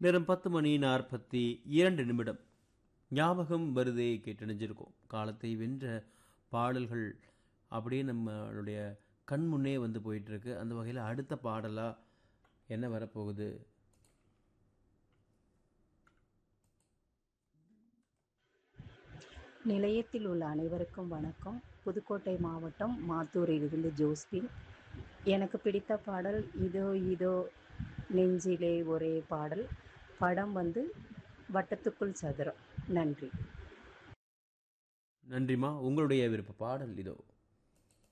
நேரம் பத்து மணி நாற்பத்தி இரண்டு நிமிடம் ஞாபகம் வருதே கேட்டணிஞ்சிருக்கோம் காலத்தை வென்ற பாடல்கள் அப்படியே நம்மளுடைய கண் முன்னே வந்து போயிட்டுருக்கு அந்த வகையில் அடுத்த பாடலாக என்ன வரப்போகுது நிலையத்தில் உள்ள அனைவருக்கும் வணக்கம் புதுக்கோட்டை மாவட்டம் மாத்தூரிலிருந்து ஜோஸ்பின் எனக்கு பிடித்த பாடல் இதோ இதோ நெஞ்சிலே ஒரே பாடல் படம் வந்து வட்டத்துக்குள் சதுரம் நன்றி நன்றிம்மா உங்களுடைய விருப்ப பாடல் இதோ